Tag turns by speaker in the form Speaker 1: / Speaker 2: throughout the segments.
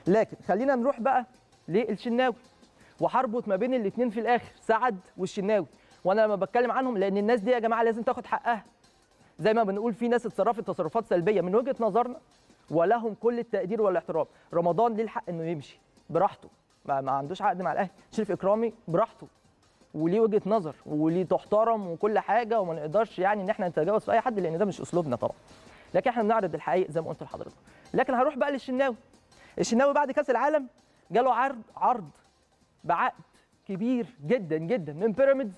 Speaker 1: لكن خلينا نروح بقى للشناوي وهربط ما بين الاثنين في الاخر سعد والشناوي وانا لما بتكلم عنهم لان الناس دي يا جماعه لازم تاخد حقها زي ما بنقول في ناس اتصرفت تصرفات سلبيه من وجهه نظرنا ولهم كل التقدير والاحترام رمضان ليه الحق انه يمشي براحته ما, ما عندوش عقد مع الاهلي شريف اكرامي براحته وليه وجهه نظر وليه تحترم وكل حاجه وما نقدرش يعني ان احنا نتجاوز في اي حد لان ده مش اسلوبنا طبعا لكن احنا بنعرض الحقيقه زي ما قلت لحضرتك لكن هروح بقى للشناوي الشناوي بعد كاس العالم جاله عرض عرض بعقد كبير جدا جدا من بيراميدز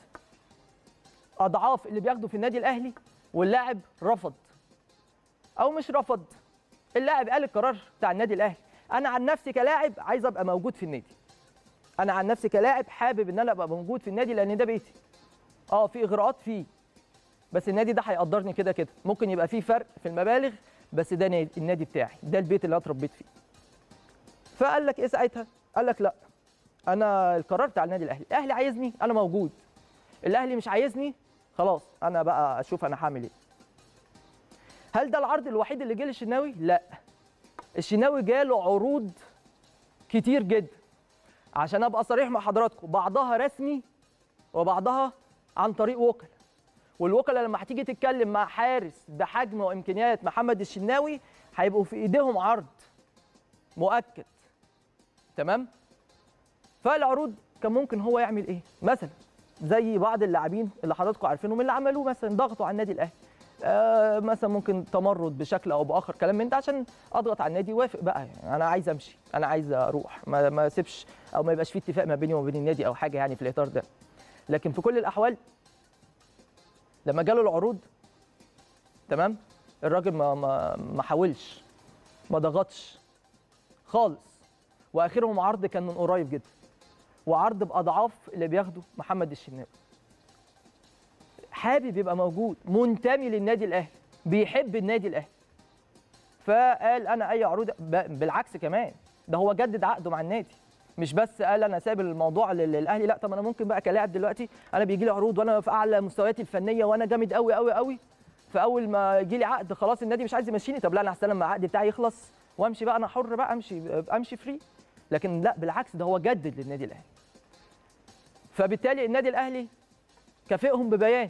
Speaker 1: اضعاف اللي بياخده في النادي الاهلي واللاعب رفض او مش رفض اللاعب قال القرار بتاع النادي الاهلي انا عن نفسي كلاعب عايز ابقى موجود في النادي انا عن نفسي كلاعب حابب ان انا ابقى موجود في النادي لان ده بيتي اه في اغراءات فيه بس النادي ده هيقدرني كده كده ممكن يبقى فيه فرق في المبالغ بس ده نادي النادي بتاعي ده البيت اللي انا اتربيت فيه فقال لك ايه ساعتها قال لك لا انا القرار بتاع النادي الاهلي الاهلي عايزني انا موجود الاهلي مش عايزني خلاص انا بقى اشوف انا هعمل ايه هل ده العرض الوحيد اللي جه للشناوي لا الشناوي جاله عروض كتير جدا عشان ابقى صريح مع حضراتكم بعضها رسمي وبعضها عن طريق وكلاء والوكلاء لما هتيجي تتكلم مع حارس بحجم وامكانيات محمد الشناوي هيبقوا في ايديهم عرض مؤكد تمام فالعروض كان ممكن هو يعمل ايه مثلا زي بعض اللاعبين اللي حضراتكم عارفينهم اللي عملوه مثلا ضغطوا على النادي الاهلي آه مثلا ممكن تمرد بشكل او باخر كلام من ده عشان اضغط على النادي وافق بقى يعني انا عايز امشي انا عايز اروح ما ما اسيبش او ما يبقاش في اتفاق ما بيني وما بين النادي او حاجه يعني في الاطار ده لكن في كل الاحوال لما جاله العروض تمام الراجل ما ما ما حاولش ما ضغطش خالص واخرهم عرض كان من قريب جدا وعرض باضعاف اللي بياخده محمد الشناوي حابب يبقى موجود منتمي للنادي الاهلي بيحب النادي الاهلي فقال انا اي عروض بالعكس كمان ده هو جدد عقده مع النادي مش بس قال انا سايب الموضوع للاهلي لا طب انا ممكن بقى كلاعب دلوقتي انا بيجي لي عروض وانا في اعلى مستوياتي الفنيه وانا جامد قوي قوي قوي فاول ما يجي لي عقد خلاص النادي مش عايز يمشيني طب لا انا هستنى لما العقد بتاعي يخلص وامشي بقى انا حر بقى امشي امشي فري لكن لا بالعكس ده هو جدد للنادي الاهلي فبالتالي النادي الاهلي كافئهم ببيان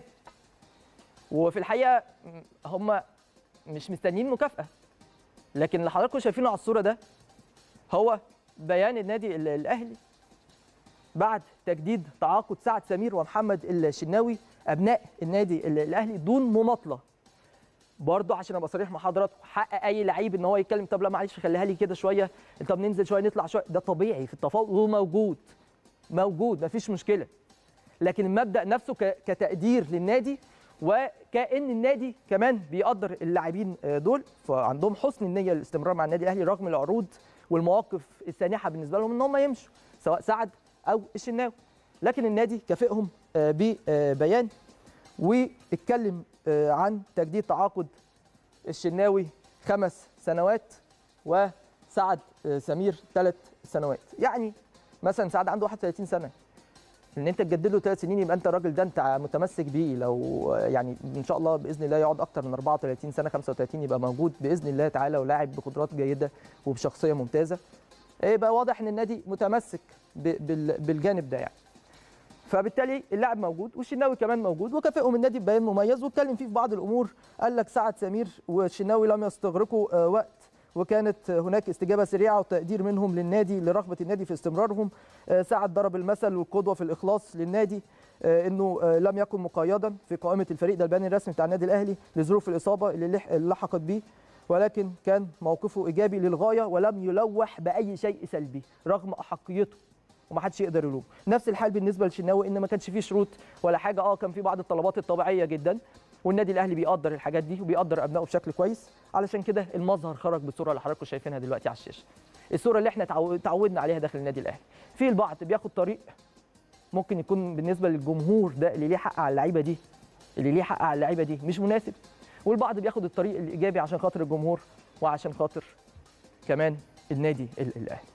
Speaker 1: وفي الحقيقه هم مش مستنيين مكافاه لكن اللي حضراتكم شايفينه على الصوره ده هو بيان النادي الاهلي بعد تجديد تعاقد سعد سمير ومحمد الشناوي ابناء النادي الاهلي دون مماطله برضه عشان ابقى صريح مع حضراتكم حق اي لعيب ان هو يتكلم طب لا معلش خليها لي كده شويه طب ننزل شويه نطلع شويه ده طبيعي في التفاوض وموجود موجود مفيش مشكله لكن المبدا نفسه كتقدير للنادي وكان النادي كمان بيقدر اللاعبين دول فعندهم حسن النيه للاستمرار مع النادي الاهلي رغم العروض والمواقف السانحه بالنسبه لهم ان هم يمشوا سواء سعد او الشناوي لكن النادي كافئهم ببيان واتكلم عن تجديد تعاقد الشناوي خمس سنوات وسعد سمير ثلاث سنوات يعني مثلا سعد عنده 31 سنه ان انت تجدد له ثلاث سنين يبقى انت الراجل ده انت متمسك بيه لو يعني ان شاء الله باذن الله يقعد اكتر من 34 سنه 35 يبقى موجود باذن الله تعالى ولاعب بقدرات جيده وبشخصيه ممتازه يبقى واضح ان النادي متمسك بالجانب ده يعني فبالتالي اللاعب موجود والشناوي كمان موجود وكافئهم النادي ببيان مميز واتكلم فيه في بعض الامور قال لك سعد سمير والشناوي لم يستغرقوا وقت وكانت هناك استجابه سريعه وتقدير منهم للنادي لرغبه النادي في استمرارهم سعد ضرب المثل والقدوه في الاخلاص للنادي انه لم يكن مقيدا في قائمه الفريق ده البيان الرسمي بتاع النادي الاهلي لظروف الاصابه اللي لحقت بيه ولكن كان موقفه ايجابي للغايه ولم يلوح باي شيء سلبي رغم احقيته ومحدش يقدر يلوم نفس الحال بالنسبه للشناوي ان ما كانش فيه شروط ولا حاجه اه كان في بعض الطلبات الطبيعيه جدا والنادي الاهلي بيقدر الحاجات دي وبيقدر ابنائه بشكل كويس علشان كده المظهر خرج بالصوره اللي حضراتكم شايفينها دلوقتي على الشاشه الصوره اللي احنا تعودنا عليها داخل النادي الاهلي في البعض بياخد طريق ممكن يكون بالنسبه للجمهور ده اللي ليه حق على اللعيبه دي اللي ليه حق على اللعيبه دي مش مناسب والبعض بياخد الطريق الايجابي عشان خاطر الجمهور وعشان خاطر كمان النادي الاهلي